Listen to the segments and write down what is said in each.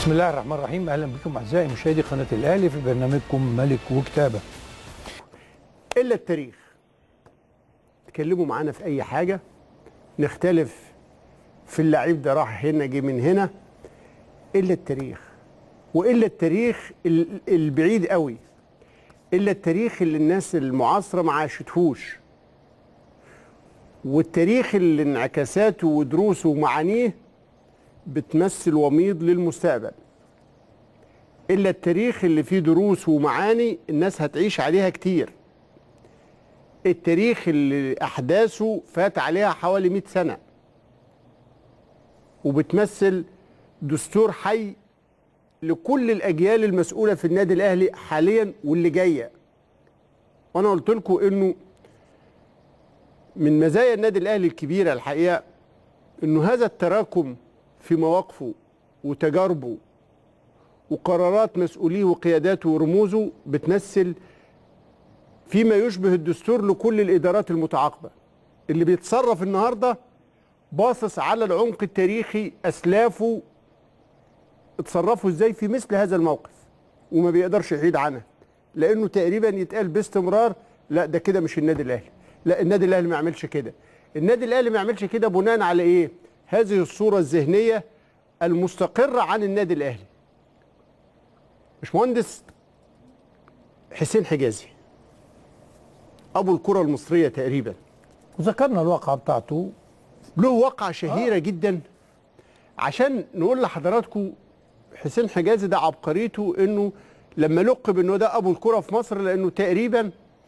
بسم الله الرحمن الرحيم اهلا بكم اعزائي مشاهدي قناه الاهلي في برنامجكم ملك وكتابه الا التاريخ تكلموا معانا في اي حاجه نختلف في اللعيب ده راح هنا جه من هنا الا التاريخ والا التاريخ ال- البعيد قوي الا التاريخ اللي الناس المعاصره ما عاشتهوش والتاريخ اللي انعكاساته ودروسه ومعانيه بتمثل وميض للمستقبل الا التاريخ اللي فيه دروس ومعاني الناس هتعيش عليها كتير التاريخ اللي احداثه فات عليها حوالي 100 سنه وبتمثل دستور حي لكل الاجيال المسؤوله في النادي الاهلي حاليا واللي جايه وانا قلت لكم انه من مزايا النادي الاهلي الكبيره الحقيقه انه هذا التراكم في مواقفه وتجاربه وقرارات مسؤوليه وقياداته ورموزه بتمثل فيما يشبه الدستور لكل الادارات المتعاقبه اللي بيتصرف النهارده باصص على العمق التاريخي اسلافه اتصرفوا ازاي في مثل هذا الموقف وما بيقدرش يحيد عنها لانه تقريبا يتقال باستمرار لا ده كده مش النادي الاهلي لا النادي الاهلي ما يعملش كده النادي الاهلي ما يعملش كده بناء على ايه هذه الصوره الذهنيه المستقره عن النادي الاهلي باشمهندس حسين حجازي ابو الكره المصريه تقريبا وذكرنا الواقعه بتاعته له واقعة شهيرة آه. جدا عشان نقول لحضراتكم حسين حجازي ده عبقريته انه لما لقب انه ده ابو الكرة في مصر لانه تقريبا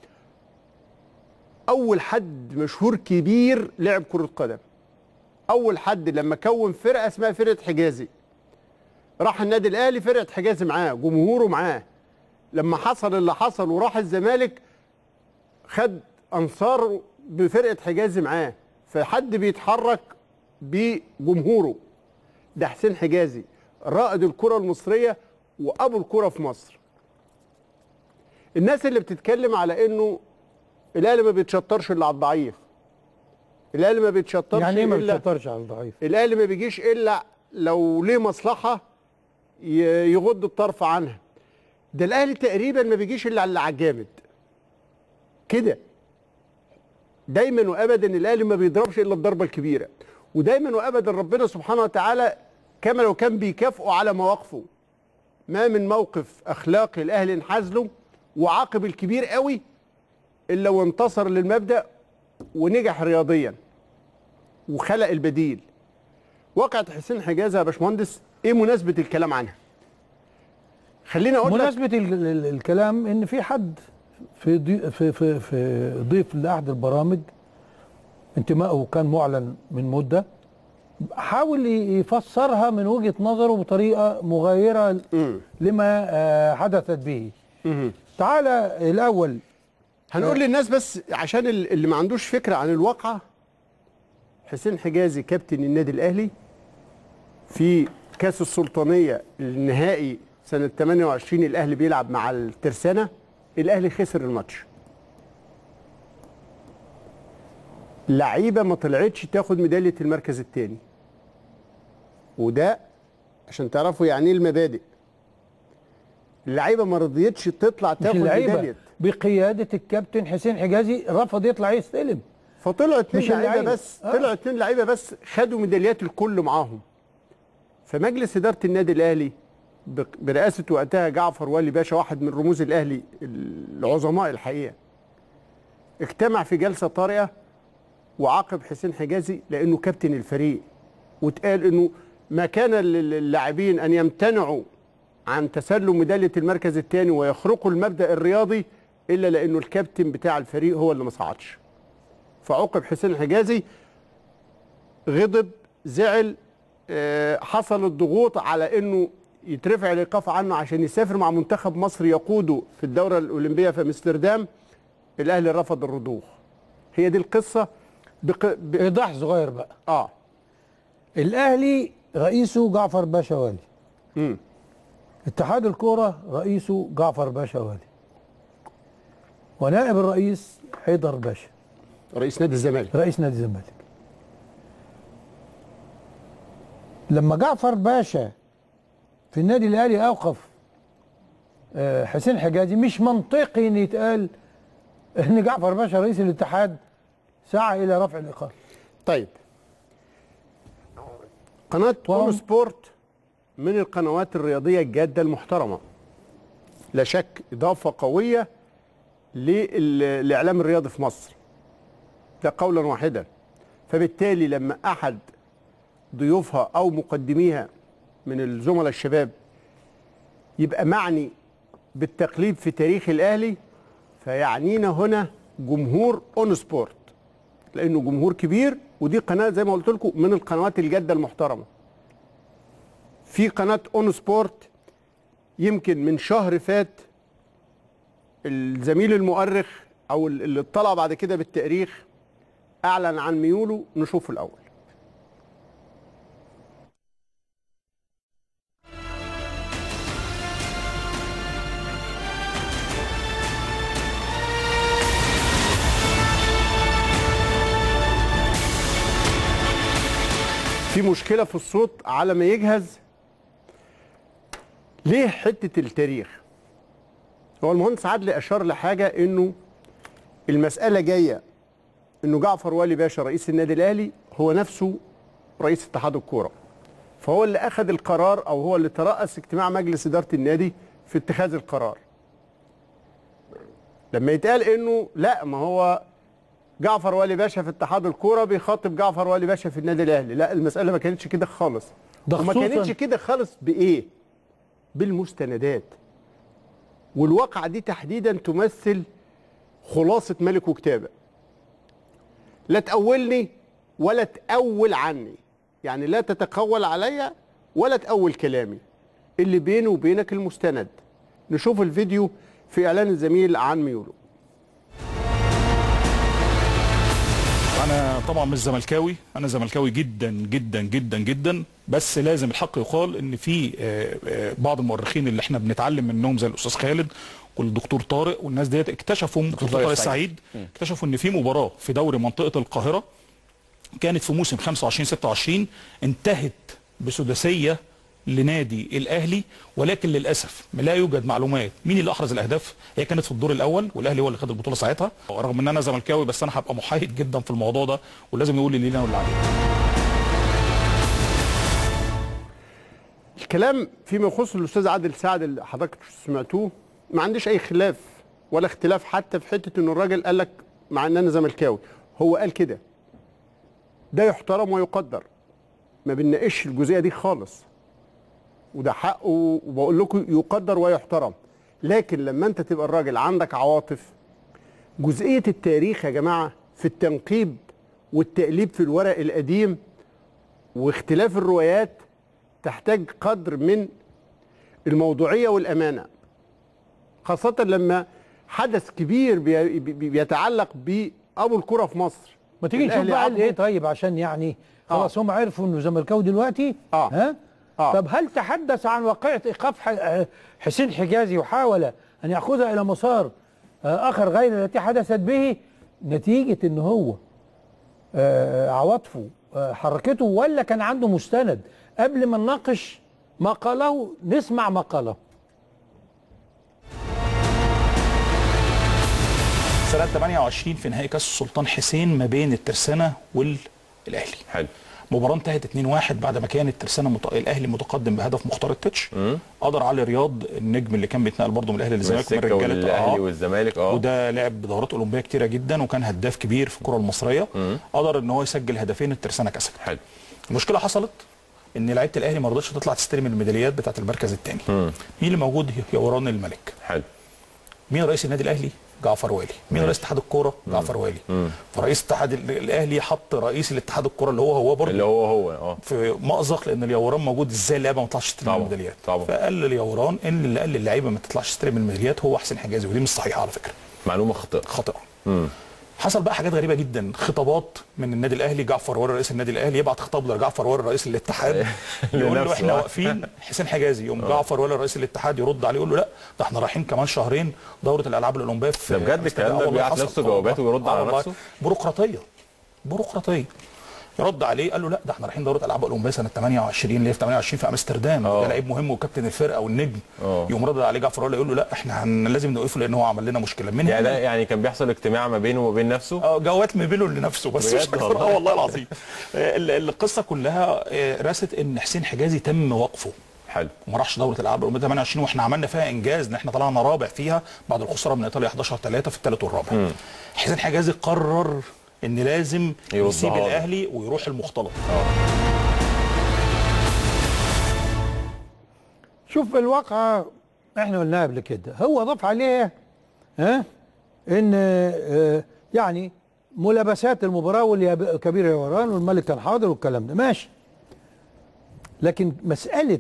اول حد مشهور كبير لعب كرة قدم اول حد لما كون فرقة اسمها فرقة حجازي راح النادي الاهلي فرقة حجازي معاه جمهوره معاه لما حصل اللي حصل وراح الزمالك خد انصار بفرقه حجازي معاه فحد بيتحرك بجمهوره ده حسين حجازي رائد الكره المصريه وابو الكره في مصر الناس اللي بتتكلم على انه الاهلي ما بيتشطرش الا على الضعيف الاهلي ما بيتشطرش يعني ايه ما إلا- بتشطرش على الضعيف الاهلي ما بيجيش الا لو ليه مصلحه ي- يغض الطرف عنها ده الاهلي تقريبا ما بيجيش الا على الجامد كده دايما وابدا الاهلي ما بيضربش الا الضربه الكبيره ودايما وابدا ربنا سبحانه وتعالى كما لو كان بيكافئه على مواقفه ما من موقف اخلاقي الاهلي انحاز له وعاقب الكبير قوي الا وانتصر للمبدا ونجح رياضيا وخلق البديل واقعة حسين حجازي يا باشمهندس ايه مناسبة الكلام عنها؟ خليني اقول لك مناسبه ال- ال- الكلام ان في حد في ضي في في في ضيف لاحد البرامج انتمائه كان معلن من مده حاول ي- يفسرها من وجهه نظره بطريقه مغايره مم. لما آه، حدثت به مم. تعالى الاول هنقول للناس بس عشان ال- اللي ما عندوش فكرة عن الواقعة حسين حجازي كابتن النادي الاهلي في كاس السلطانية النهائي سنة 28 الاهلي بيلعب مع الترسانة الاهلي خسر الماتش لعيبة ما طلعتش تاخد ميدالية المركز الثاني وده عشان تعرفوا يعني ايه المبادئ اللعيبه ما رضيتش تطلع مش تاخد اللعيبه ميداليه بقياده الكابتن حسين حجازي رفض يطلع يستلم فطلعوا اتنين مش لعيبه اللعيبة. بس آه. طلعوا اتنين لعيبه بس خدوا ميداليات الكل معاهم فمجلس اداره النادي الاهلي بق- برئاسه وقتها جعفر والي باشا واحد من رموز الاهلي العظماء الحقيقه اجتمع في جلسه طارئه وعاقب حسين حجازي لانه كابتن الفريق واتقال انه ما كان لل- للاعبين ان يمتنعوا عن تسلم ميداليه المركز الثاني ويخرقوا المبدا الرياضي الا لانه الكابتن بتاع الفريق هو اللي ما صعدش فعوقب حسين حجازي غضب زعل آه، حصل الضغوط على انه يترفع الايقاف عنه عشان يسافر مع منتخب مصر يقوده في الدوره الاولمبيه في امستردام الاهلي رفض الرضوخ هي دي القصه بق... ب... ايضاح صغير بقى اه الاهلي رئيسه جعفر باشا والي مم. اتحاد الكوره رئيسه جعفر باشا والي ونائب الرئيس حيدر باشا رئيس نادي الزمالك رئيس نادي الزمالك لما جعفر باشا في النادي الاهلي اوقف آه، حسين حجازي مش منطقي ان يتقال ان جعفر باشا رئيس الاتحاد سعى الى رفع الاقاله طيب قناة وهم- اون سبورت من القنوات الرياضية الجادة المحترمة لا شك إضافة قوية للإعلام الرياضي في مصر ده قولا واحدا فبالتالي لما أحد ضيوفها أو مقدميها من الزملاء الشباب يبقى معني بالتقليد في تاريخ الأهلي فيعنينا هنا جمهور اون سبورت لانه جمهور كبير ودي قناه زي ما قلت لكم من القنوات الجاده المحترمه في قناه اون سبورت يمكن من شهر فات الزميل المؤرخ او اللي اطلع بعد كده بالتاريخ اعلن عن ميوله نشوفه الاول في مشكلة في الصوت على ما يجهز ليه حتة التاريخ هو المهندس عدلي أشار لحاجة إنه المسألة جاية إنه جعفر والي باشا رئيس النادي الأهلي هو نفسه رئيس اتحاد الكورة فهو اللي أخذ القرار أو هو اللي ترأس اجتماع مجلس إدارة النادي في اتخاذ القرار لما يتقال إنه لا ما هو جعفر والي باشا في اتحاد الكوره بيخاطب جعفر والي باشا في النادي الاهلي لا المساله ما كانتش كده خالص ده وما خصوصاً- كانتش كده خالص بايه بالمستندات والواقعه دي تحديدا تمثل خلاصه ملك وكتابه لا تأولني ولا تأول عني يعني لا تتقول عليا ولا تأول كلامي اللي بيني وبينك المستند نشوف الفيديو في اعلان الزميل عن ميولو انا طبعا مش زملكاوي انا زملكاوي جدا جدا جدا جدا بس لازم الحق يقال ان في آه، آه، بعض المؤرخين اللي احنا بنتعلم منهم زي الاستاذ خالد والدكتور طارق والناس ديت اكتشفوا دكتور طارق طارق السعيد. السعيد اكتشفوا ان في مباراه في دوري منطقه القاهره كانت في موسم 25 26 انتهت بسداسيه لنادي الاهلي ولكن للاسف لا يوجد معلومات مين اللي احرز الاهداف هي كانت في الدور الاول والاهلي هو اللي خد البطوله ساعتها رغم ان انا زملكاوي بس انا هبقى محايد جدا في الموضوع ده ولازم يقول اللي لينا واللي علينا الكلام فيما يخص الاستاذ عادل سعد اللي حضرتك سمعتوه ما عنديش اي خلاف ولا اختلاف حتى في حته ان الراجل قال لك مع ان انا زملكاوي هو قال كده ده يحترم ويقدر ما بنناقش الجزئيه دي خالص وده حقه وبقول لكم يقدر ويحترم لكن لما انت تبقى الراجل عندك عواطف جزئيه التاريخ يا جماعه في التنقيب والتقليب في الورق القديم واختلاف الروايات تحتاج قدر من الموضوعيه والامانه خاصه لما حدث كبير بي- بي- بيتعلق بابو الكره في مصر ما تيجي نشوف الأهلي بقى عاقبه. ايه طيب عشان يعني خلاص هم عرفوا انه زملكاوي دلوقتي آه. ها آه. طب هل تحدث عن واقعة ايقاف ح- حسين حجازي وحاول ان ياخذها الى مسار آه، اخر غير التي حدثت به نتيجة ان هو آه، عواطفه آه، حركته ولا كان عنده مستند قبل ما نناقش ما قاله نسمع ما قاله سنه 28 في نهائي كاس السلطان حسين ما بين الترسانه والاهلي حلو مباراه انتهت 2-1 بعد ما كان الترسانه مت... الاهلي متقدم بهدف مختار التتش قدر علي رياض النجم اللي كان بيتنقل برضه من الاهلي للزمالك ومن السكه رجاله والاهلي آه. والزمالك اه وده لعب دورات اولمبيه كتيره جدا وكان هداف كبير في الكره المصريه قدر ان هو يسجل هدفين الترسانه كسبت حلو المشكله حصلت ان لعيبه الاهلي ما رضتش تطلع تستلم الميداليات بتاعه المركز الثاني مين اللي موجود يوران الملك حلو مين رئيس النادي الاهلي جعفر والي مين رئيس اتحاد الكوره جعفر والي فرئيس اتحاد ال- الاهلي حط رئيس الاتحاد الكوره اللي هو هو برضه اللي هو هو اه في مأزق لان اليوران موجود ازاي اللعيبه ما تطلعش تستلم طبعا، الميداليات طبعا. فقال لليوران ان اللي قال للعيبه ما تطلعش تستلم الميداليات هو حسين حجازي ودي مش صحيحه على فكره معلومه خاطئه خاطئه حصل بقى حاجات غريبه جدا خطابات من النادي الاهلي جعفر ورا رئيس النادي الاهلي يبعت خطاب لجعفر ورا رئيس الاتحاد يقول له لنفسه، احنا آه. واقفين حسين حجازي يقوم جعفر ولا رئيس الاتحاد يرد عليه يقول له لا ده احنا رايحين كمان شهرين دوره الالعاب الاولمبيه في ده بجد أمستردام. الكلام ده آه والله بيبعت حصل. نفسه آه جوابات والله. ويرد آه على والله. نفسه؟ بيروقراطيه بيروقراطيه رد عليه قال له لا ده احنا رايحين دوره العاب اولمبيه سنه 28 اللي هي في 28 في امستردام آه. ده لعيب مهم وكابتن الفرقه والنجم آه. يقوم رد عليه جعفر ولا يقول له لا احنا هن لازم نوقفه لان هو عمل لنا مشكله من يعني ده هنا يعني كان بيحصل اجتماع ما بينه وما بين نفسه اه جوات مبيله لنفسه بس مش بجد اكتر والله؟ اه والله العظيم آه، ال- القصه كلها آه، رست ان حسين حجازي تم وقفه حلو وما راحش دوره الالعاب الاولمبيه 28 واحنا عملنا فيها انجاز ان احنا طلعنا رابع فيها بعد الخساره من ايطاليا 11 3 في الثالث والرابع حسين حجازي قرر ان لازم يردها يسيب له. الاهلي ويروح المختلط شوف الواقعة احنا قلناها قبل كده هو ضاف عليها ها ان آه، يعني ملابسات المباراة واللي كبير يا وران والملك كان حاضر والكلام ده ماشي لكن مسألة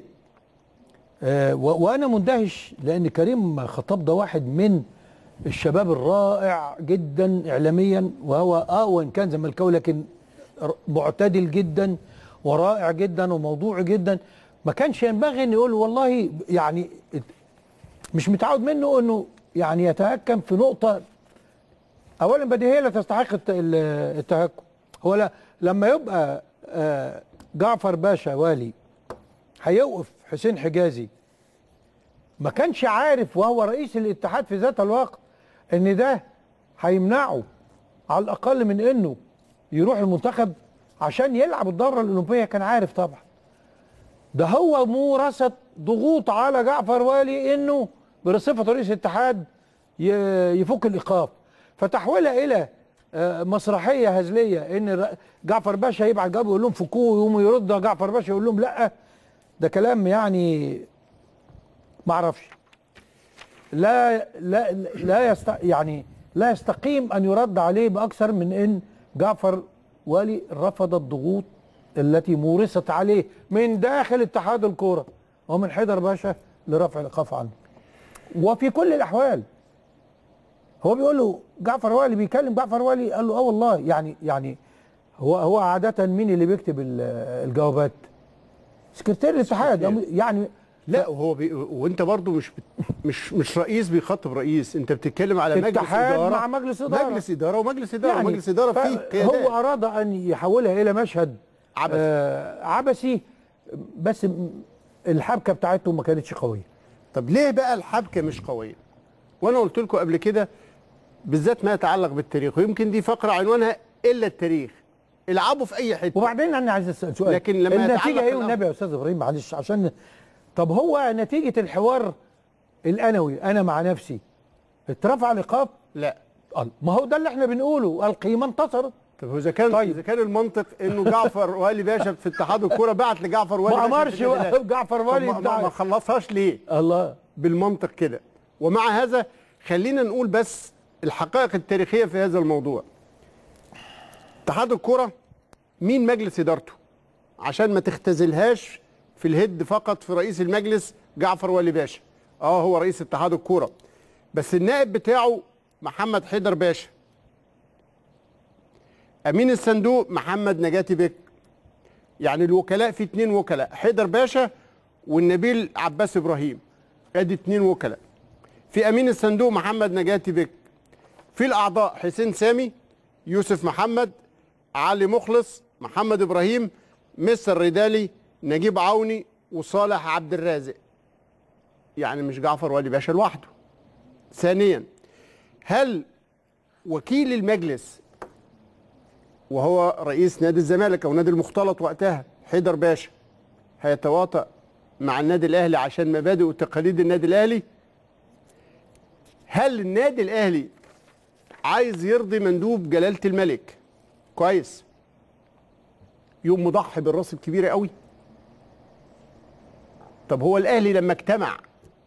آه، و- وانا مندهش لان كريم خطاب ده واحد من الشباب الرائع جدا اعلاميا وهو اه وان كان زملكاوي لكن ر- معتدل جدا ورائع جدا وموضوعي جدا ما كانش ينبغي ان يقول والله يعني مش متعود منه انه يعني يتهكم في نقطه اولا بديهيه لا تستحق الت- ال- التهكم هو لا لما يبقى آه، جعفر باشا والي هيوقف حسين حجازي ما كانش عارف وهو رئيس الاتحاد في ذات الوقت ان ده هيمنعه على الاقل من انه يروح المنتخب عشان يلعب الدوره الاولمبيه كان عارف طبعا ده هو مورثه ضغوط على جعفر والي انه بصفه رئيس الاتحاد ي- يفك الايقاف فتحويلها الى آه، مسرحيه هزليه ان الر- جعفر باشا يبعت جاب يقول لهم فكوه يقوموا يرد جعفر باشا يقول لهم لا ده كلام يعني ما اعرفش لا لا لا يست يعني لا يستقيم ان يرد عليه باكثر من ان جعفر والي رفض الضغوط التي مورست عليه من داخل اتحاد الكوره ومن حيدر باشا لرفع الايقاف عنه وفي كل الاحوال هو بيقول له جعفر والي بيكلم جعفر والي قال له اه والله يعني يعني هو هو عاده مين اللي بيكتب ال- الجوابات سكرتير الاتحاد يعني لا وهو بي... وانت برضو مش بت... مش مش رئيس بيخاطب رئيس انت بتتكلم على مجلس اتحاد اداره مع مجلس إدارة. مجلس اداره ومجلس اداره يعني ومجلس اداره ف- فيه قيادات هو اراد ان يحولها الى مشهد عبثي. آه عبثي بس م- الحبكه بتاعته ما كانتش قويه طب ليه بقى الحبكه مش قويه وانا قلت لكم قبل كده بالذات ما يتعلق بالتاريخ ويمكن دي فقره عنوانها الا التاريخ العبوا في اي حته وبعدين انا عايز اسال سؤال لكن لما يتعلق النتيجه ايه الأمر- والنبي يا استاذ ابراهيم معلش عشان طب هو نتيجه الحوار الانوي انا مع نفسي اترفع الايقاف لا قال ما هو ده اللي احنا بنقوله القيمه انتصرت طب هو اذا كان طيب. اذا كان المنطق انه جعفر والي باشا في اتحاد الكوره بعت لجعفر والي ما باشا امرش في النادي الأهلي. جعفر طب والي ما, ما, بتاع- ما خلصهاش ليه الله بالمنطق كده ومع هذا خلينا نقول بس الحقائق التاريخيه في هذا الموضوع اتحاد الكوره مين مجلس ادارته عشان ما تختزلهاش في الهد فقط في رئيس المجلس جعفر والي باشا اه هو رئيس اتحاد الكوره بس النائب بتاعه محمد حيدر باشا امين الصندوق محمد نجاتي بك يعني الوكلاء في اتنين وكلاء حيدر باشا والنبيل عباس ابراهيم ادي اتنين وكلاء في امين الصندوق محمد نجاتي بك في الاعضاء حسين سامي يوسف محمد علي مخلص محمد ابراهيم مستر ريدالي نجيب عوني وصالح عبد الرازق يعني مش جعفر والي باشا لوحده ثانيا هل وكيل المجلس وهو رئيس نادي الزمالك او نادي المختلط وقتها حيدر باشا هيتواطأ مع النادي الاهلي عشان مبادئ وتقاليد النادي الاهلي هل النادي الاهلي عايز يرضي مندوب جلاله الملك كويس يوم مضحي بالراس الكبيره قوي طب هو الاهلي لما اجتمع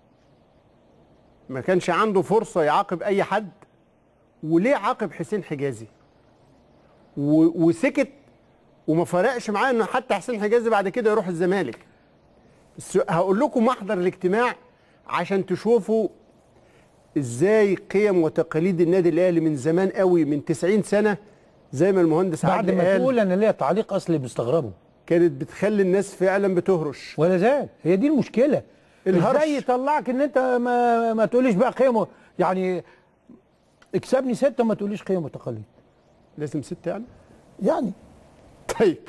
ما كانش عنده فرصه يعاقب اي حد وليه عاقب حسين حجازي و- وسكت وما فرقش معاه انه حتى حسين حجازي بعد كده يروح الزمالك بس هقول لكم محضر الاجتماع عشان تشوفوا ازاي قيم وتقاليد النادي الاهلي من زمان قوي من 90 سنه زي ما المهندس بعد عادل ما قال تقول انا ليا تعليق اصلي مستغربه كانت بتخلي الناس فعلا بتهرش ولا زال هي دي المشكله الهرش. ازاي يطلعك ان انت ما ما تقوليش بقى قيم و- يعني اكسبني سته ما تقوليش قيم وتقاليد لازم ست يعني يعني طيب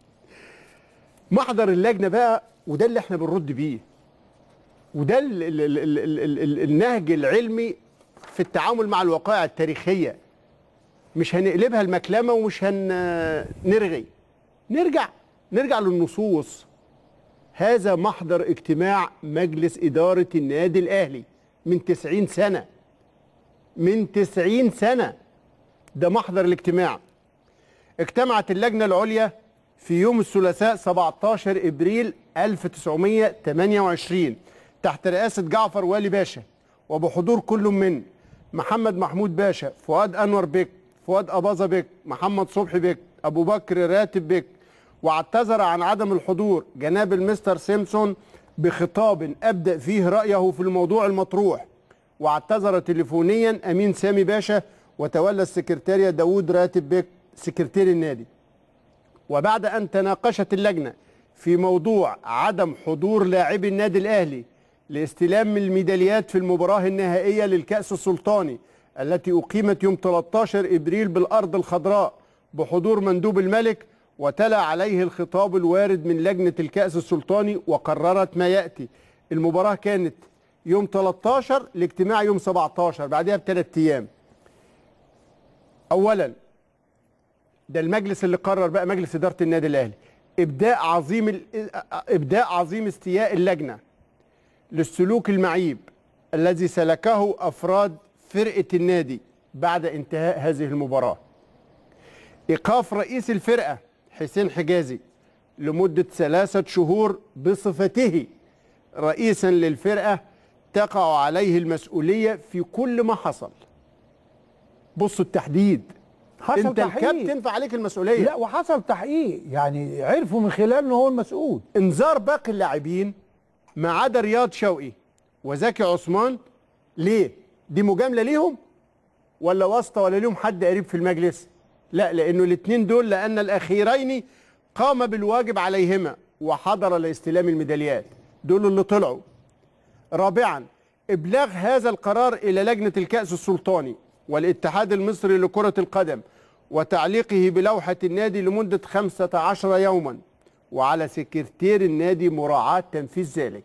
محضر اللجنه بقى وده اللي احنا بنرد بيه وده ال ال ال ال ال ال ال النهج العلمي في التعامل مع الوقائع التاريخيه مش هنقلبها المكلمه ومش هنرغي نرجع نرجع للنصوص هذا محضر اجتماع مجلس إدارة النادي الأهلي من 90 سنة من 90 سنة ده محضر الاجتماع اجتمعت اللجنة العليا في يوم الثلاثاء 17 إبريل 1928 تحت رئاسة جعفر والي باشا وبحضور كل من محمد محمود باشا فؤاد أنور بك فؤاد أباظة بك محمد صبحي بك أبو بكر راتب بك واعتذر عن عدم الحضور جناب المستر سيمسون بخطاب أبدأ فيه رأيه في الموضوع المطروح واعتذر تليفونيا أمين سامي باشا وتولى السكرتارية داوود راتب بك سكرتير النادي وبعد أن تناقشت اللجنة في موضوع عدم حضور لاعبي النادي الأهلي لاستلام الميداليات في المباراة النهائية للكأس السلطاني التي أقيمت يوم 13 إبريل بالأرض الخضراء بحضور مندوب الملك وتلا عليه الخطاب الوارد من لجنة الكأس السلطاني وقررت ما يأتي المباراة كانت يوم 13 الاجتماع يوم 17 بعدها بثلاث أيام أولا ده المجلس اللي قرر بقى مجلس إدارة النادي الأهلي إبداء عظيم ال- إبداء عظيم استياء اللجنة للسلوك المعيب الذي سلكه أفراد فرقة النادي بعد انتهاء هذه المباراة إيقاف رئيس الفرقة حسين حجازي لمدة ثلاثة شهور بصفته رئيسا للفرقة تقع عليه المسؤولية في كل ما حصل بصوا التحديد حصل انت تحقيق. الكابتن فعليك المسؤولية لا وحصل تحقيق يعني عرفوا من خلال ان هو المسؤول انذار باقي اللاعبين ما عدا رياض شوقي وزكي عثمان ليه؟ دي مجامله ليهم ولا واسطه ولا ليهم حد قريب في المجلس؟ لا لانه الاثنين دول لان الاخيرين قام بالواجب عليهما وحضر لاستلام الميداليات دول اللي طلعوا رابعا ابلاغ هذا القرار الى لجنه الكاس السلطاني والاتحاد المصري لكره القدم وتعليقه بلوحه النادي لمده 15 يوما وعلى سكرتير النادي مراعاه تنفيذ ذلك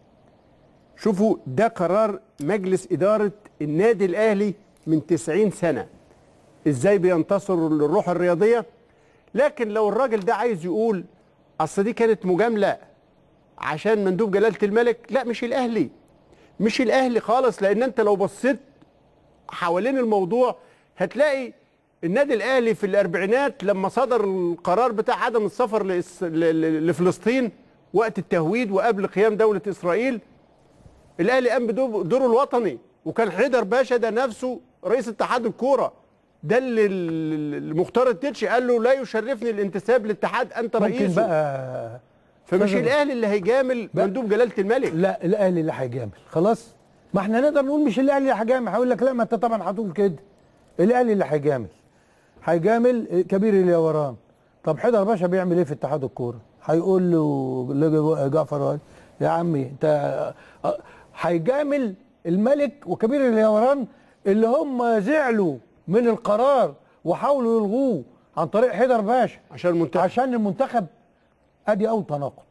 شوفوا ده قرار مجلس اداره النادي الاهلي من 90 سنه ازاي بينتصروا للروح الرياضيه لكن لو الراجل ده عايز يقول اصل دي كانت مجامله عشان مندوب جلاله الملك لا مش الاهلي مش الاهلي خالص لان انت لو بصيت حوالين الموضوع هتلاقي النادي الاهلي في الاربعينات لما صدر القرار بتاع عدم السفر لإس- ل- ل- لفلسطين وقت التهويد وقبل قيام دوله اسرائيل الاهلي قام بدوره الوطني وكان حيدر باشا ده نفسه رئيس اتحاد الكوره ده اللي ال- المختار التتشي قال له لا يشرفني الانتساب للاتحاد انت ممكن رئيسه بقى فمش أستاذ- الاهلي اللي هيجامل بقى- مندوب جلاله الملك لا الاهلي اللي هيجامل خلاص ما احنا نقدر نقول مش الاهلي اللي هيجامل هيقول لك لا ما انت طبعا هتقول كده الاهلي اللي هيجامل هيجامل كبير اليوران طب حيدر باشا بيعمل ايه في اتحاد الكوره هيقول له لج- جعفر وائل، يا عمي انت اه، هيجامل الملك وكبير اليوران اللي هم زعلوا من القرار وحاولوا يلغوه عن طريق حيدر باشا عشان المنتخب عشان المنتخب ادي اول تناقض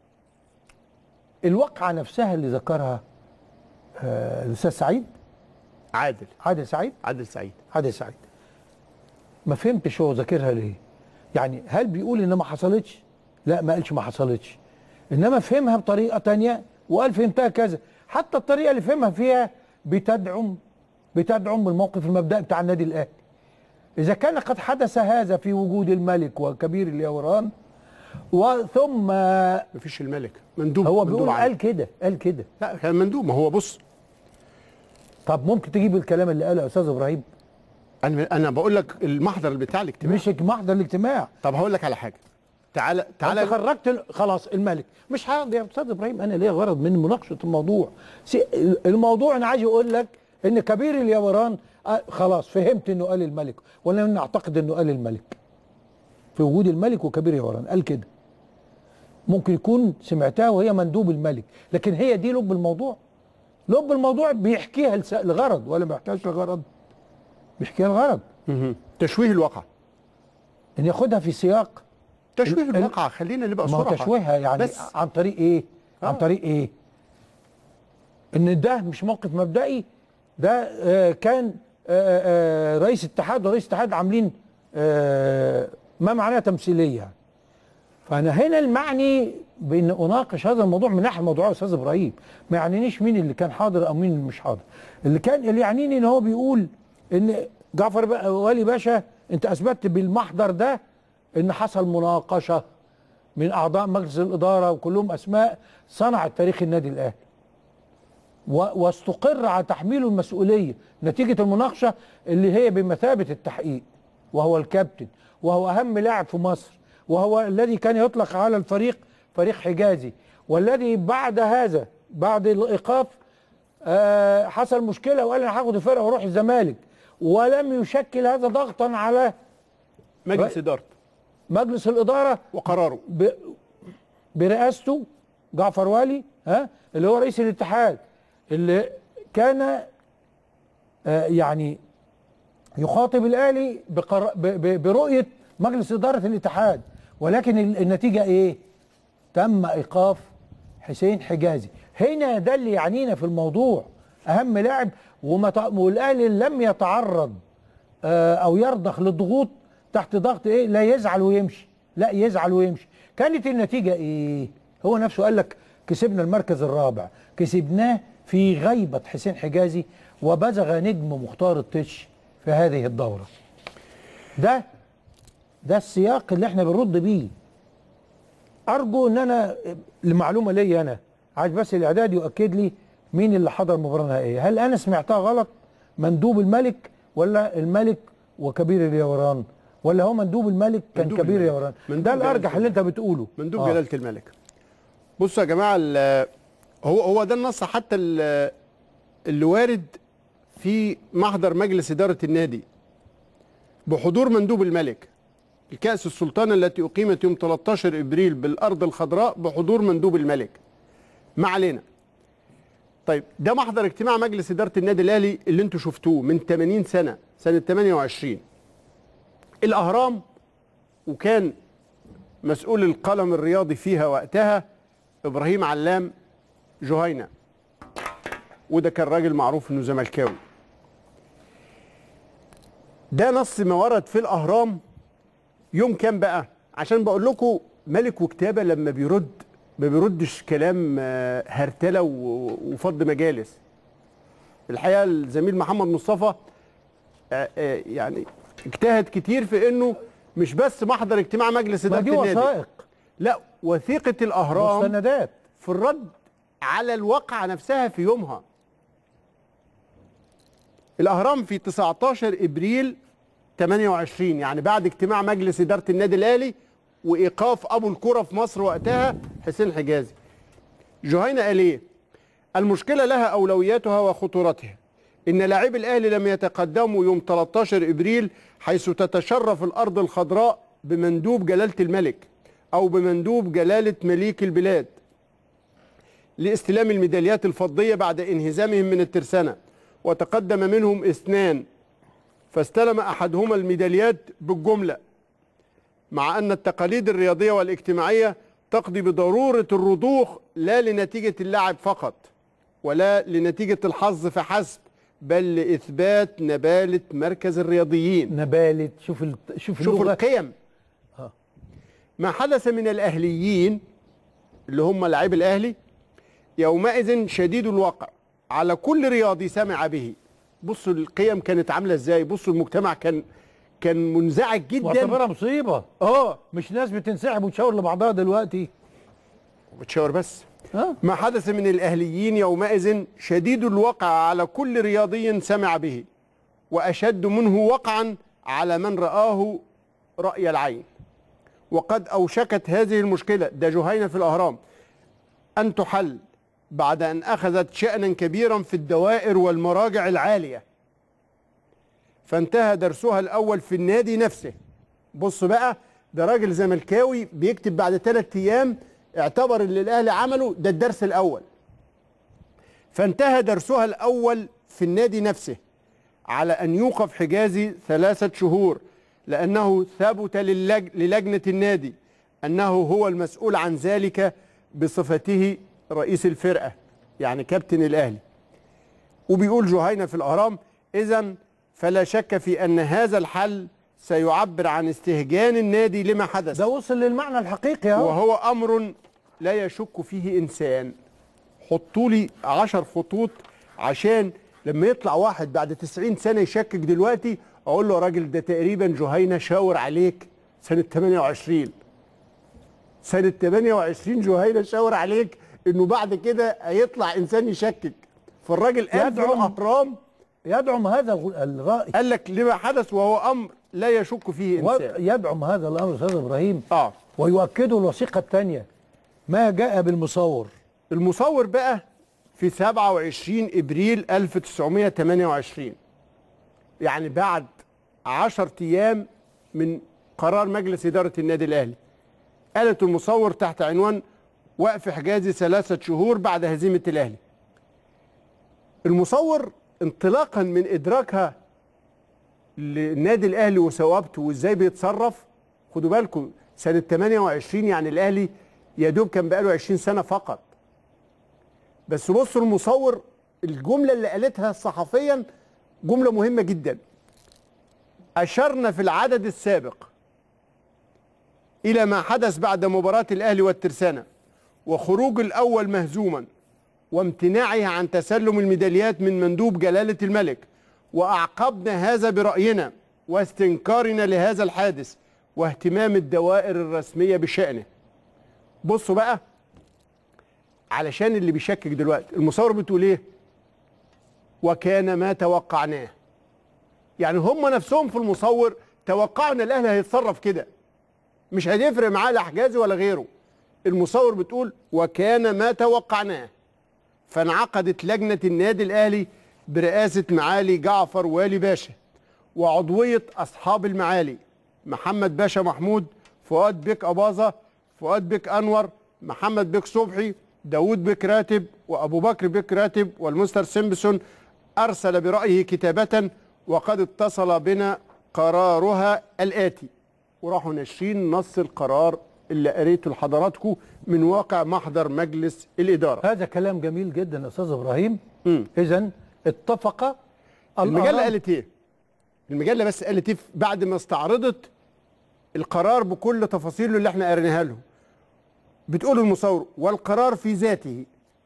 الواقعه نفسها اللي ذكرها آه، الاستاذ سعيد عادل عادل سعيد عادل سعيد عادل سعيد ما فهمتش هو ذاكرها ليه يعني هل بيقول ان ما حصلتش لا ما قالش ما حصلتش انما فهمها بطريقه تانية وقال فهمتها كذا حتى الطريقه اللي فهمها فيها بتدعم بتدعم الموقف المبدئي بتاع النادي الاهلي اذا كان قد حدث هذا في وجود الملك وكبير اليوران وثم مفيش الملك مندوب هو مندوب بيقول عام. قال كده قال كده لا كان مندوب ما هو بص طب ممكن تجيب الكلام اللي قاله يا استاذ ابراهيم انا انا بقول لك المحضر بتاع الاجتماع مش محضر الاجتماع طب هقول لك على حاجه تعالى تعالى تعالى خرجت ال- خلاص الملك مش هقعد يا استاذ ابراهيم انا ليا غرض من مناقشه الموضوع سي- الموضوع انا عايز اقول لك ان كبير اليوران آه، خلاص فهمت انه قال الملك ولا انا اعتقد انه قال الملك في وجود الملك وكبير اليوران قال كده ممكن يكون سمعتها وهي مندوب الملك لكن هي دي لب الموضوع لب الموضوع بيحكيها لس- لغرض ولا ما بيحكيهاش لغرض بيحكيها لغرض مهم. تشويه الواقع ان ياخدها في سياق تشويه ال- الواقع خلينا نبقى ما هو صراحه تشويهها يعني بس عن طريق ايه؟ عن آه. طريق ايه؟ ان ده مش موقف مبدئي ده آه كان آه آه رئيس اتحاد ورئيس اتحاد عاملين آه ما معناه تمثيليه يعني. فانا هنا المعني بان اناقش هذا الموضوع من ناحيه الموضوع يا استاذ ابراهيم ما يعنينيش مين اللي كان حاضر او مين اللي مش حاضر اللي كان اللي يعنيني ان هو بيقول ان جعفر بقى- والي باشا انت اثبتت بالمحضر ده ان حصل مناقشه من اعضاء مجلس الاداره وكلهم اسماء صنعت تاريخ النادي الاهلي و- واستقر على تحميله المسؤوليه نتيجه المناقشه اللي هي بمثابه التحقيق وهو الكابتن وهو اهم لاعب في مصر وهو الذي كان يطلق على الفريق فريق حجازي والذي بعد هذا بعد الايقاف آه حصل مشكله وقال انا هاخد الفرقه واروح الزمالك ولم يشكل هذا ضغطا على مجلس رأي- ادارته مجلس الاداره وقراره ب... برئاسته جعفر والي ها اللي هو رئيس الاتحاد اللي كان آه يعني يخاطب الاهلي بقر... ب... ب... برؤيه مجلس اداره الاتحاد ولكن ال- النتيجه ايه؟ تم ايقاف حسين حجازي هنا ده اللي يعنينا في الموضوع اهم لاعب وما ت... والاهلي لم يتعرض آه، او يرضخ للضغوط تحت ضغط ايه لا يزعل ويمشي لا يزعل ويمشي كانت النتيجه ايه هو نفسه قال لك كسبنا المركز الرابع كسبناه في غيبه حسين حجازي وبزغ نجم مختار التتش في هذه الدوره ده ده السياق اللي احنا بنرد بيه ارجو ان انا المعلومه ليا انا عايز بس الاعداد يؤكد لي مين اللي حضر المباراه النهائيه هل انا سمعتها غلط مندوب الملك ولا الملك وكبير اليوران ولا هو مندوب الملك كان مندوب كبير الملك. اليوران مندوب ده جلالة الارجح اللي انت بتقوله مندوب آه. جلاله الملك بصوا يا جماعه ال- هو هو ده النص حتى ال- اللي وارد في محضر مجلس اداره النادي بحضور مندوب الملك الكأس السلطانة التي أقيمت يوم 13 إبريل بالأرض الخضراء بحضور مندوب الملك ما علينا طيب ده محضر اجتماع مجلس إدارة النادي الأهلي اللي انتوا شفتوه من 80 سنة سنة 28 الأهرام وكان مسؤول القلم الرياضي فيها وقتها إبراهيم علام جهينة وده كان راجل معروف انه زملكاوي ده نص ما ورد في الاهرام يوم كام بقى عشان بقول لكم ملك وكتابه لما بيرد ما بيردش كلام آه، هرتله و- وفض مجالس الحقيقه الزميل محمد مصطفى آه، آه، يعني اجتهد كتير في انه مش بس محضر اجتماع مجلس ما اداره دي النادي وثائق لا وثيقه الاهرام مستندات في الرد على الواقعة نفسها في يومها الأهرام في 19 إبريل 28 يعني بعد اجتماع مجلس إدارة النادي الأهلي وإيقاف أبو الكرة في مصر وقتها حسين حجازي جهينة قال إيه؟ المشكلة لها أولوياتها وخطورتها إن لاعبي الأهلي لم يتقدموا يوم 13 إبريل حيث تتشرف الأرض الخضراء بمندوب جلالة الملك أو بمندوب جلالة مليك البلاد لاستلام الميداليات الفضية بعد انهزامهم من الترسانة وتقدم منهم اثنان فاستلم أحدهما الميداليات بالجملة مع أن التقاليد الرياضية والاجتماعية تقضي بضرورة الرضوخ لا لنتيجة اللاعب فقط ولا لنتيجة الحظ فحسب بل لإثبات نبالة مركز الرياضيين نبالت شوف ال... شوف شوفوا اللغه القيم آه. ما حدث من الأهليين اللي هم لاعبي الأهلي يومئذ شديد الوقع على كل رياضي سمع به بصوا القيم كانت عاملة ازاي بصوا المجتمع كان كان منزعج جدا واعتبرها مصيبه اه مش ناس بتنسحب وتشاور لبعضها دلوقتي بتشاور بس ها ما حدث من الأهليين يومئذ شديد الوقع على كل رياضي سمع به وأشد منه وقعا على من رآه رأي العين وقد أوشكت هذه المشكلة ده جهينة في الأهرام أن تحل بعد أن أخذت شأنا كبيرا في الدوائر والمراجع العالية فانتهى درسها الأول في النادي نفسه بص بقى ده راجل زملكاوي بيكتب بعد ثلاثة أيام اعتبر اللي الأهلي عمله ده الدرس الأول فانتهى درسها الأول في النادي نفسه على أن يوقف حجازي ثلاثة شهور لأنه ثبت للج... للجنة النادي انه هو المسؤول عن ذلك بصفته رئيس الفرقه يعني كابتن الاهلي وبيقول جهينه في الاهرام اذا فلا شك في ان هذا الحل سيعبر عن استهجان النادي لما حدث ده وصل للمعنى الحقيقي اهو وهو امر لا يشك فيه انسان حطوا لي 10 خطوط عشان لما يطلع واحد بعد 90 سنه يشكك دلوقتي اقول له يا راجل ده تقريبا جهينه شاور عليك سنه 28 سنه 28 جهينه شاور عليك انه بعد كده هيطلع انسان يشكك فالراجل قال في يدعم. الاهرام يدعم هذا الغ- الرأي قال لك لما حدث وهو امر لا يشك فيه انسان يدعم هذا الأمر أستاذ إبراهيم اه ويؤكده الوثيقة الثانية ما جاء بالمصور المصور بقى في 27 ابريل 1928 يعني بعد 10 ايام من قرار مجلس اداره النادي الاهلي قالت المصور تحت عنوان وقف حجازي ثلاثه شهور بعد هزيمه الاهلي المصور انطلاقا من ادراكها للنادي الاهلي وثوابته وازاي بيتصرف خدوا بالكم سنه 28 يعني الاهلي يا دوب كان بقاله 20 سنه فقط بس بصوا المصور الجمله اللي قالتها صحفيا جمله مهمه جدا اشرنا في العدد السابق الى ما حدث بعد مباراه الاهلي والترسانه وخروج الاول مهزوما وامتناعه عن تسلم الميداليات من مندوب جلاله الملك واعقبنا هذا براينا واستنكارنا لهذا الحادث واهتمام الدوائر الرسميه بشانه بصوا بقى علشان اللي بيشكك دلوقتي المصور بتقول ايه وكان ما توقعناه يعني هم نفسهم في المصور توقعوا ان الاهلي هيتصرف كده مش هيفرق معاه لا حجازي ولا غيره المصور بتقول وكان ما توقعناه فانعقدت لجنه النادي الاهلي برئاسه معالي جعفر والي باشا وعضويه اصحاب المعالي محمد باشا محمود فؤاد بيك اباظه فؤاد بيك انور محمد بيك صبحي داوود بيك راتب وابو بكر بيك راتب والمستر سيمبسون ارسل برايه كتابه وقد اتصل بنا قرارها الاتي وراحوا ناشرين نص القرار اللي قريته لحضراتكم من واقع محضر مجلس الاداره هذا كلام جميل جدا يا أستاذ إبراهيم مم. إذا اتفق المجله الأهرام- قالت ايه المجله بس قالت ايه بعد ما استعرضت القرار بكل تفاصيله اللي احنا قريناها لهم بتقول المصور والقرار في ذاته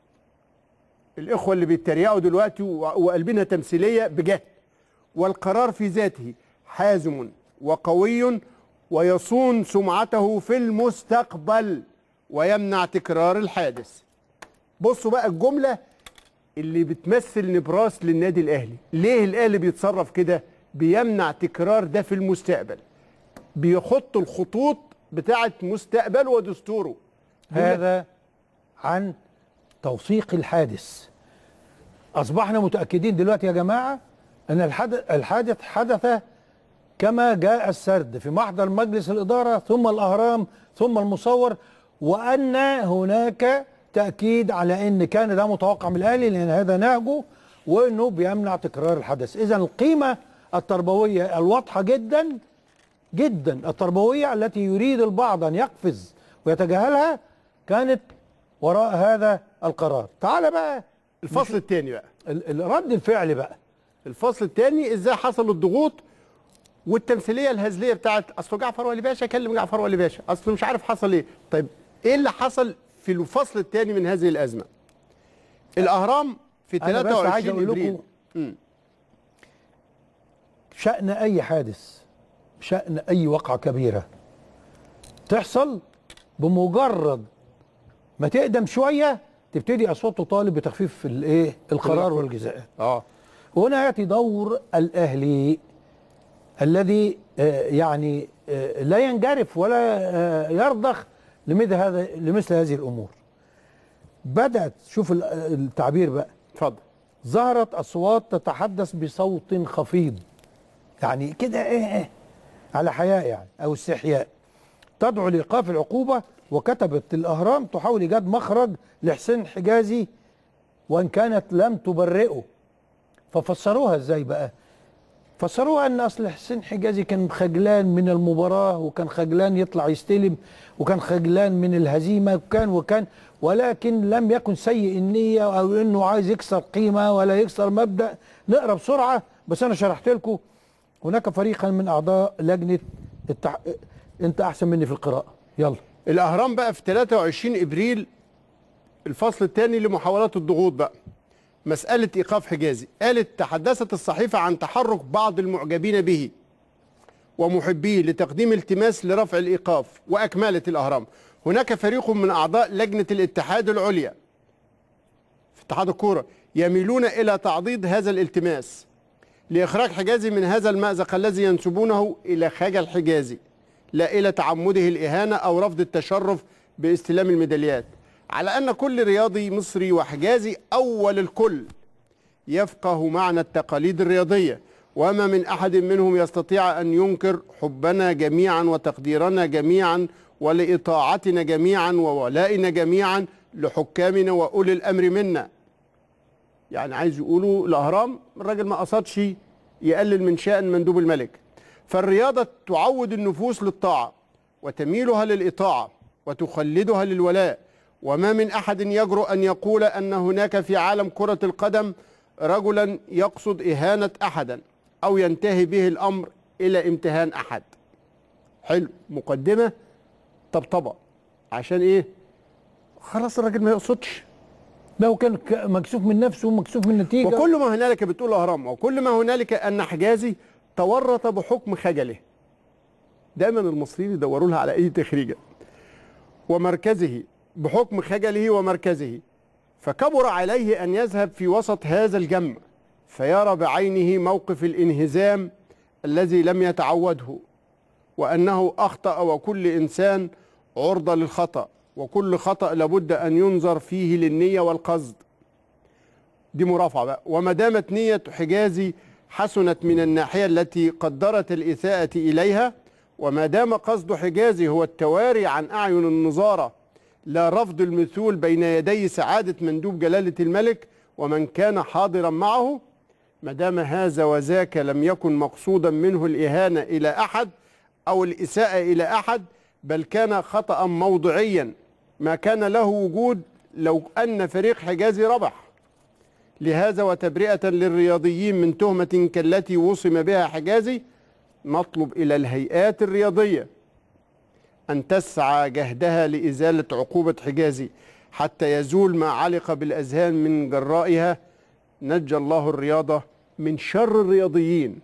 الاخوه اللي بيتريقوا دلوقتي و- وقلبنا تمثيليه بجهل والقرار في ذاته حازم وقوي ويصون سمعته في المستقبل ويمنع تكرار الحادث بصوا بقى الجمله اللي بتمثل نبراس للنادي الاهلي ليه الاهلي بيتصرف كده بيمنع تكرار ده في المستقبل بيخط الخطوط بتاعه مستقبله ودستوره هذا عن توثيق الحادث أصبحنا متأكدين دلوقتي يا جماعة أن الحدث, الحادث حدث كما جاء السرد في محضر مجلس الإدارة ثم الأهرام ثم المصور وأن هناك تأكيد على أن كان ده متوقع من الأهلي لأن هذا نهجه وأنه بيمنع تكرار الحدث إذا القيمة التربوية الواضحة جدا جدا التربوية التي يريد البعض أن يقفز ويتجاهلها كانت وراء هذا القرار تعال بقى الفصل الثاني بقى ال- ال- رد الفعل بقى الفصل الثاني ازاي حصل الضغوط والتمثيليه الهزليه بتاعت اصل جعفر ولي باشا كلم جعفر ولي باشا اصل مش عارف حصل ايه طيب ايه اللي حصل في الفصل الثاني من هذه الازمه الاهرام في أنا بس عايز 23 أقول ابريل لكم مم. شأن أي حادث شأن أي وقعة كبيرة تحصل بمجرد ما تقدم شوية تبتدي أصوات تطالب بتخفيف الإيه القرار والجزاءات اه هنا يأتي دور الأهلي الذي آه، يعني آه، لا ينجرف ولا آه، يرضخ لمثل هذا لمثل هذه الأمور بدأت شوف ال- التعبير بقى اتفضل ظهرت أصوات تتحدث بصوت خفيض يعني كده إيه, إيه على حياء يعني أو استحياء تدعو لإيقاف العقوبة وكتبت الأهرام تحاول إيجاد مخرج لحسين حجازي وإن كانت لم تبرئه ففسروها إزاي بقى فسروها ان اصل حسين حجازي كان خجلان من المباراه وكان خجلان يطلع يستلم وكان خجلان من الهزيمه وكان وكان ولكن لم يكن سيء النيه او انه عايز يكسر قيمه ولا يكسر مبدا نقرا بسرعه بس انا شرحت لكم هناك فريقا من اعضاء لجنه التح... انت احسن مني في القراءه يلا الاهرام بقى في 23 ابريل الفصل الثاني لمحاولات الضغوط بقى مسألة إيقاف حجازي قالت تحدثت الصحيفة عن تحرك بعض المعجبين به ومحبيه لتقديم التماس لرفع الإيقاف وأكملت الأهرام هناك فريق من أعضاء لجنة الاتحاد العليا في اتحاد الكورة يميلون إلى تعضيد هذا الالتماس لإخراج حجازي من هذا المأزق الذي ينسبونه إلى خجل حجازي لا إلى تعمده الإهانة أو رفض التشرف باستلام الميداليات على أن كل رياضي مصري وحجازي أول الكل يفقه معنى التقاليد الرياضية وما من أحد منهم يستطيع أن ينكر حبنا جميعا وتقديرنا جميعا ولإطاعتنا جميعا وولائنا جميعا لحكامنا وأولي الأمر منا يعني عايز يقولوا الأهرام الراجل ما قصدش يقلل من شأن مندوب الملك فالرياضة تعود النفوس للطاعة وتميلها للإطاعة وتخلدها للولاء وما من أحد يجرؤ أن يقول أن هناك في عالم كرة القدم رجلا يقصد إهانة أحدا أو ينتهي به الأمر إلى امتهان أحد حلو مقدمة طبطبة عشان إيه خلاص الراجل ما يقصدش لو كان ك- مكسوف من نفسه ومكسوف من النتيجه وكل ما هنالك بتقول الاهرام وكل ما هنالك ان حجازي تورط بحكم خجله دايما المصريين يدوروا لها على اي تخريجه ومركزه بحكم خجله ومركزه فكبر عليه ان يذهب في وسط هذا الجمع فيرى بعينه موقف الانهزام الذي لم يتعوده وانه اخطا وكل انسان عرضه للخطا وكل خطا لابد ان ينظر فيه للنيه والقصد دي مرافعه بقى وما دامت نيه حجازي حسنت من الناحيه التي قدرت الاساءه اليها وما دام قصد حجازي هو التواري عن اعين النظاره لا رفض المثول بين يدي سعاده مندوب جلاله الملك ومن كان حاضرا معه ما دام هذا وذاك لم يكن مقصودا منه الاهانه الى احد او الاساءه الى احد بل كان خطا موضعيا ما كان له وجود لو ان فريق حجازي ربح لهذا وتبرئة للرياضيين من تهمة كالتي وصم بها حجازي نطلب إلى الهيئات الرياضية أن تسعى جهدها لإزالة عقوبة حجازي حتى يزول ما علق بالأذهان من جرائها نجى الله الرياضة من شر الرياضيين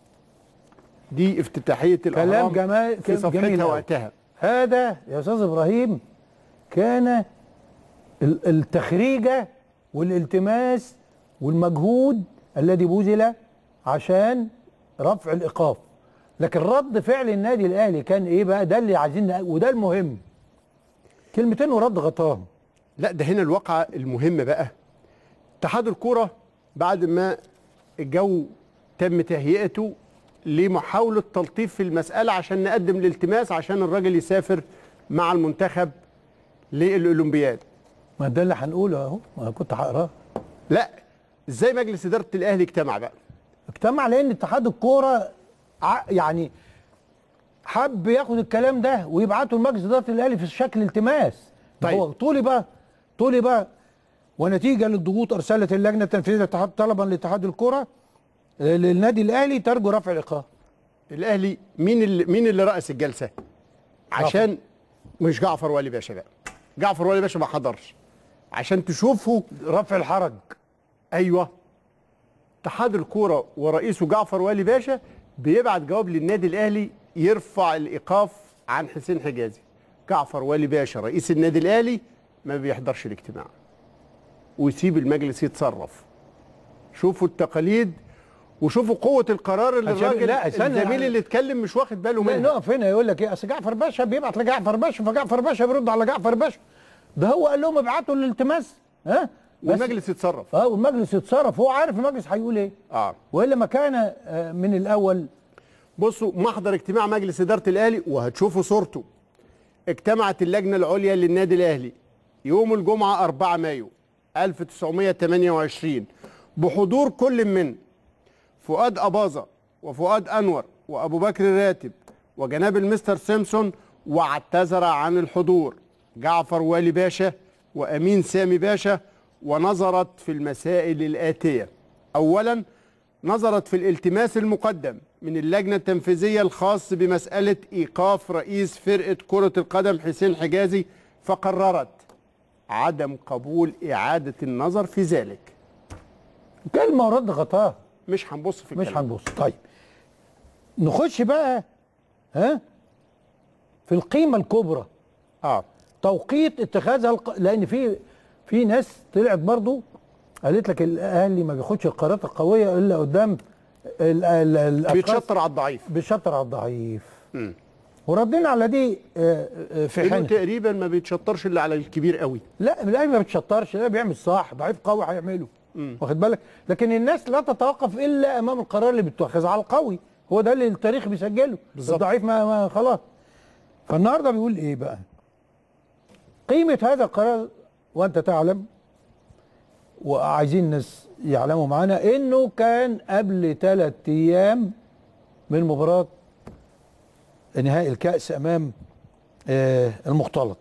دي افتتاحية كلام الأهرام جمال في جميل صفحتها أوي. وقتها هذا يا استاذ ابراهيم كان ال- التخريجه والالتماس والمجهود الذي بذل عشان رفع الايقاف لكن رد فعل النادي الاهلي كان ايه بقى ده اللي عايزين نق- وده المهم كلمتين ورد غطاهم لا ده هنا الواقعة المهمة بقى اتحاد الكرة بعد ما الجو تم تهيئته لمحاولة تلطيف في المسألة عشان نقدم الالتماس عشان الراجل يسافر مع المنتخب للأولمبياد ما ده اللي هنقوله اهو ما أنا كنت هقراه لا ازاي مجلس إدارة الأهلي اجتمع بقى اجتمع لان اتحاد الكوره ع- يعني حب ياخد الكلام ده ويبعته لمجلس اداره الاهلي في شكل التماس طيب. هو طولي بقى طولي بقى ونتيجه للضغوط ارسلت اللجنه التنفيذيه للاتحاد طلبا لاتحاد الكوره للنادي الاهلي ترجو رفع الايقاف الأهلي مين اللي مين اللي رأس الجلسة عشان مش جعفر والي باشا بقى جعفر والي باشا ما حضرش عشان تشوفوا رفع الحرج ايوه اتحاد الكوره ورئيسه جعفر والي باشا بيبعت جواب للنادي الاهلي يرفع الايقاف عن حسين حجازي جعفر والي باشا رئيس النادي الاهلي ما بيحضرش الاجتماع ويسيب المجلس يتصرف شوفوا التقاليد وشوفوا قوه القرار اللي عشان- الراجل لا، استنى الزميل يعني- اللي اتكلم مش واخد باله لا منها نقف هنا يقول لك ايه اصل جعفر باشا بيبعت لجعفر باشا فجعفر باشا بيرد على جعفر باشا ده هو قال لهم ابعتوا الالتماس ها بس- والمجلس يتصرف اه والمجلس يتصرف هو عارف المجلس هيقول ايه اه والا ما كان آه، من الاول بصوا محضر اجتماع مجلس إدارة الأهلي وهتشوفوا صورته اجتمعت اللجنة العليا للنادي الأهلي يوم الجمعة 4 مايو 1928 بحضور كل من فؤاد أباظة وفؤاد انور وابو بكر الراتب وجناب المستر سيمسون واعتذر عن الحضور جعفر والي باشا وامين سامي باشا ونظرت في المسائل الاتيه اولا نظرت في الالتماس المقدم من اللجنه التنفيذيه الخاص بمساله ايقاف رئيس فرقه كره القدم حسين حجازي فقررت عدم قبول اعاده النظر في ذلك كلمه ورد غطاها مش هنبص في مش الكلام. هنبص طيب نخش بقى ها في القيمه الكبرى اه توقيت اتخاذها الق... لان في في ناس طلعت برضو قالت لك الاهلي ما بياخدش القرارات القويه الا قدام ال... ال... الأشخاص بيتشطر على الضعيف بيشطر على الضعيف مم. وردينا على دي آه، آه، في انه حين تقريبا ما بيتشطرش الا على الكبير قوي لا الاهلي ما بيتشطرش لا بيعمل صح ضعيف قوي هيعمله واخد بالك لكن الناس لا تتوقف الا امام القرار اللي بيتخذ على القوي هو ده اللي التاريخ بيسجله بالظبط. الضعيف ما, ما خلاص فالنهارده بيقول ايه بقى قيمه هذا القرار وانت تعلم وعايزين الناس يعلموا معانا انه كان قبل ثلاث ايام من مباراه نهائي الكاس امام آه، المختلط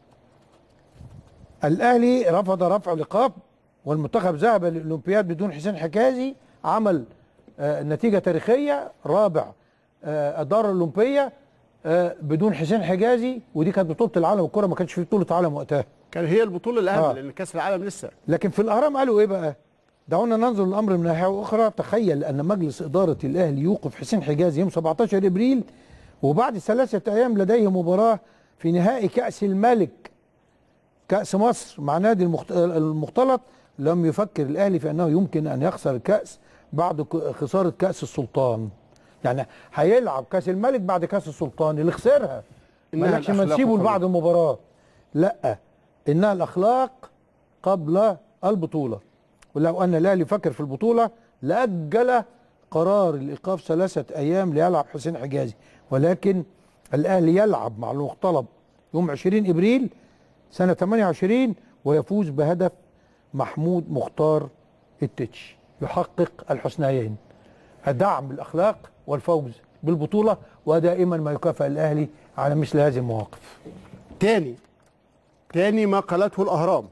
الاهلي رفض رفع الايقاف والمنتخب ذهب للاولمبياد بدون حسين حجازي عمل آه، نتيجه تاريخيه رابع آه، الدار الاولمبيه آه، بدون حسين حجازي ودي كانت بطوله العالم الكره ما كانش في بطوله عالم وقتها كان هي البطوله الاهم آه. لان كاس العالم لسه لكن في الاهرام قالوا ايه بقى دعونا ننظر الامر من ناحيه اخرى تخيل ان مجلس اداره الاهلي يوقف حسين حجازي يوم 17 ابريل وبعد ثلاثه ايام لديه مباراه في نهائي كاس الملك كاس مصر مع نادي المخت- المختلط لم يفكر الاهلي في انه يمكن ان يخسر الكاس بعد ك- خساره كاس السلطان يعني هيلعب كاس الملك بعد كاس السلطان اللي خسرها إنها مالكش الأخلاق منسيبه وخلاص. لبعد المباراه لا انها الاخلاق قبل البطوله ولو ان الاهلي فكر في البطوله لاجل قرار الايقاف ثلاثه ايام ليلعب حسين حجازي ولكن الاهلي يلعب مع المختلط يوم 20 ابريل سنه 28 ويفوز بهدف محمود مختار التتش يحقق الحسنيين الدعم بالاخلاق والفوز بالبطوله ودائما ما يكافئ الاهلي على مثل هذه المواقف تاني تاني ما قالته الاهرام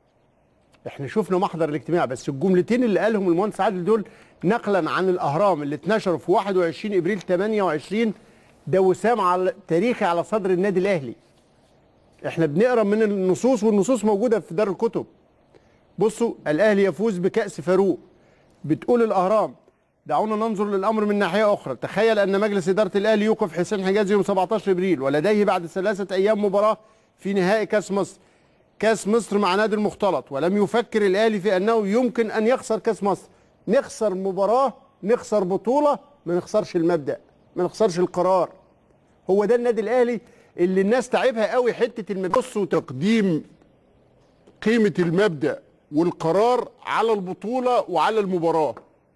احنا شفنا محضر الاجتماع بس الجملتين اللي قالهم المهندس عادل دول نقلا عن الاهرام اللي اتنشروا في 21 ابريل 28 ده وسام على تاريخي على صدر النادي الاهلي احنا بنقرا من النصوص والنصوص موجوده في دار الكتب بصوا الاهلي يفوز بكاس فاروق بتقول الاهرام دعونا ننظر للامر من ناحيه اخرى تخيل ان مجلس اداره الاهلي يوقف حسين حجازي يوم 17 ابريل ولديه بعد ثلاثه ايام مباراه في نهائي كاس مصر كاس مصر مع نادي المختلط ولم يفكر الاهلي في انه يمكن ان يخسر كاس مصر نخسر مباراه نخسر بطوله ما نخسرش المبدا ما نخسرش القرار هو ده النادي الاهلي اللي الناس تعبها قوي حته المبدا بصوا تقديم قيمه المبدا والقرار على البطوله وعلى المباراه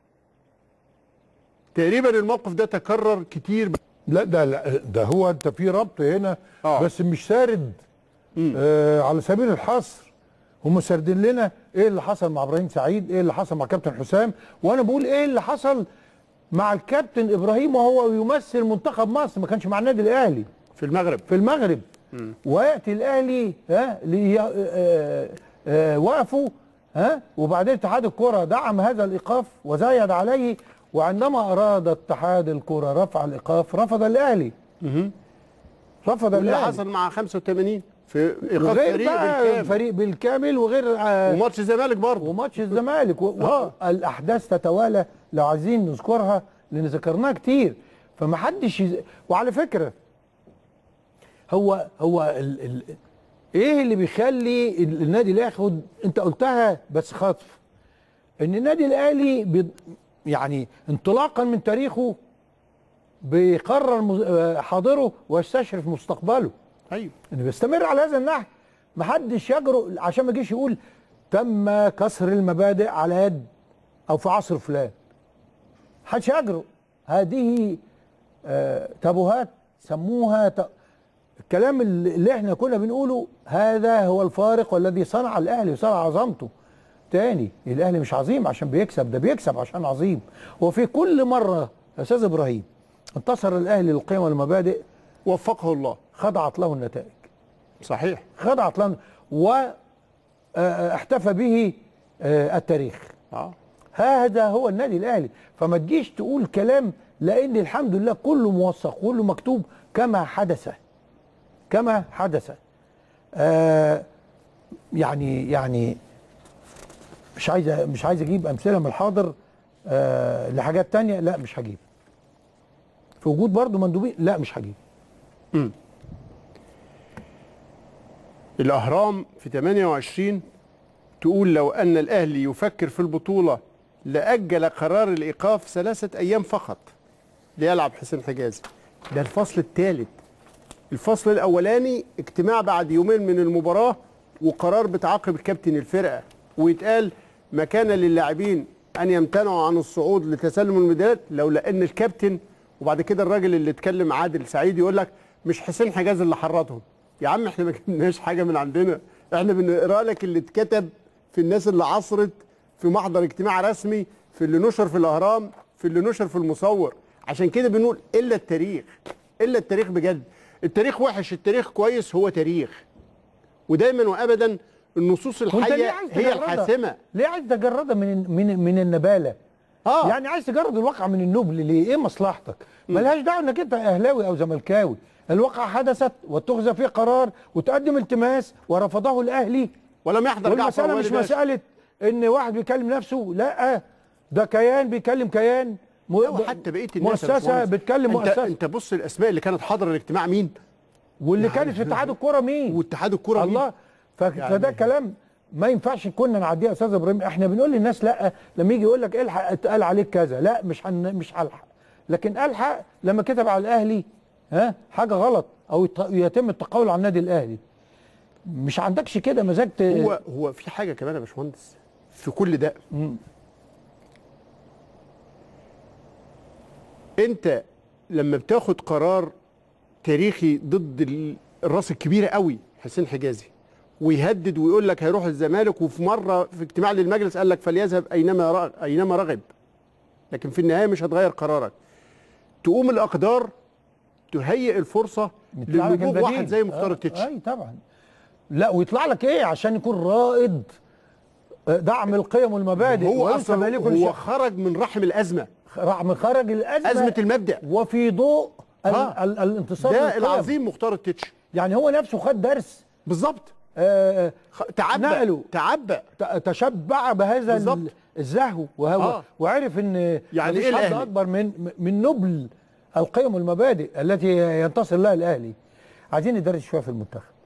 تقريبا الموقف ده تكرر كتير لا ده لا ده هو انت في ربط هنا آه. بس مش سارد آه على سبيل الحصر هم ساردين لنا ايه اللي حصل مع ابراهيم سعيد ايه اللي حصل مع كابتن حسام وانا بقول ايه اللي حصل مع الكابتن ابراهيم وهو يمثل منتخب مصر ما كانش مع النادي الاهلي في المغرب في المغرب وياتي الاهلي ها لي آه، آه، وقفوا ها وبعدين اتحاد الكره دعم هذا الايقاف وزايد عليه وعندما اراد اتحاد الكره رفع الايقاف رفض الاهلي رفض واللي الاهلي حصل مع 85 في ايقاف وغير فريق بقى بالكامل فريق بالكامل وغير آه، وماتش الزمالك برضه وماتش الزمالك و... و... الاحداث تتوالى لو عايزين نذكرها لان ذكرناها كتير فمحدش يز... وعلى فكره هو هو ال... ال... ايه اللي بيخلي ال- النادي الاهلي ياخد انت قلتها بس خطف ان النادي الاهلي بي... يعني انطلاقا من تاريخه بيقرر مز... آه، حاضره ويستشرف مستقبله ايوه انه بيستمر على هذا النحو محدش يجرؤ عشان ما يجيش يقول تم كسر المبادئ على يد او في عصر فلان محدش يجرؤ هذه آه تابوهات سموها ت... الكلام اللي اللي احنا كنا بنقوله هذا هو الفارق والذي صنع الاهلي وصنع عظمته تاني الاهلي مش عظيم عشان بيكسب ده بيكسب عشان عظيم وفي كل مره استاذ ابراهيم انتصر الاهلي للقيم والمبادئ وفقه الله خضعت له النتائج صحيح خضعت له واحتفى به آه، التاريخ اه هذا هو النادي الاهلي فما تجيش تقول كلام لان الحمد لله كله موثق كله مكتوب كما حدث كما حدث آه يعني يعني مش عايز مش عايز اجيب امثله من الحاضر آه لحاجات تانية لا مش هجيب في وجود برضو مندوبين لا مش هجيب الأهرام في 28 تقول لو أن الأهلي يفكر في البطولة لأجل قرار الإيقاف ثلاثة أيام فقط ليلعب حسين حجازي ده الفصل الثالث الفصل الأولاني اجتماع بعد يومين من المباراة وقرار بتعاقب الكابتن الفرقة ويتقال ما كان للاعبين أن يمتنعوا عن الصعود لتسلم الميداليات لولا أن الكابتن وبعد كده الراجل اللي اتكلم عادل سعيد يقول لك مش حسين حجازي اللي حرضهم يا عم احنا ما جبناش حاجه من عندنا احنا بنقرا لك اللي اتكتب في الناس اللي عصرت في محضر اجتماع رسمي في اللي نشر في الاهرام في اللي نشر في المصور عشان كده بنقول الا التاريخ الا التاريخ بجد التاريخ وحش التاريخ كويس هو تاريخ ودايما وابدا النصوص وانت ليه الحيه عايز هي تجردها؟ الحاسمه ليه عايز تجردها من من من النباله اه يعني عايز تجرد الواقع من النبل ليه؟ ايه مصلحتك؟ ملهاش دعوه انك انت اهلاوي او زملكاوي، الواقع حدثت واتخذ فيه قرار وتقدم التماس ورفضه الاهلي ولم يحضر جعفر والمساله مش والي باشا. مساله ان واحد بيكلم نفسه لا ده كيان بيكلم كيان م- لا، وحتى بقيه الناس يا مؤسسه باشمهندس. بتكلم انت مؤسسه انت بص الاسماء اللي كانت حاضره الاجتماع مين واللي كانت في اتحاد الكوره مين؟ واتحاد الكوره مين الله ف... فده كلام ما ينفعش كنا نعديه يا استاذ ابراهيم احنا بنقول للناس لا لما يجي يقول لك الحق اتقال عليك كذا لا مش هن... مش هلحق لكن الحق لما كتب على الاهلي ها حاجه غلط او يت... يتم التقول على النادي الاهلي مش عندكش كده مزاج ت... هو هو في حاجه كمان يا باشمهندس في كل ده انت لما بتاخد قرار تاريخي ضد ال- الراس الكبيره قوي حسين حجازي ويهدد ويقول لك هيروح الزمالك وفي مره في اجتماع للمجلس قال لك فليذهب اينما رغب اينما رغب لكن في النهايه مش هتغير قرارك تقوم الاقدار تهيئ الفرصه يطلع لك لوجود البديل. واحد زي مختار آه، التتش اي طبعا لا ويطلع لك ايه عشان يكون رائد آه، دعم القيم والمبادئ هو وينسى اصلا مالك هو الش- خرج من رحم الازمه راح من خرج الازمه ازمه المبدا وفي ضوء ال... آه. ال... الانتصار ده للقيم. العظيم مختار التتش يعني هو نفسه خد درس بالظبط آه، خ- تعبأ نقله. تعبأ ت- تشبع بهذا ال- بالظبط. الزهو وهو آه. وعرف ان يعني مفيش إيه حد الأهلي؟ اكبر من من نبل القيم والمبادئ التي ينتصر لها الاهلي عايزين ندرس شويه في المنتخب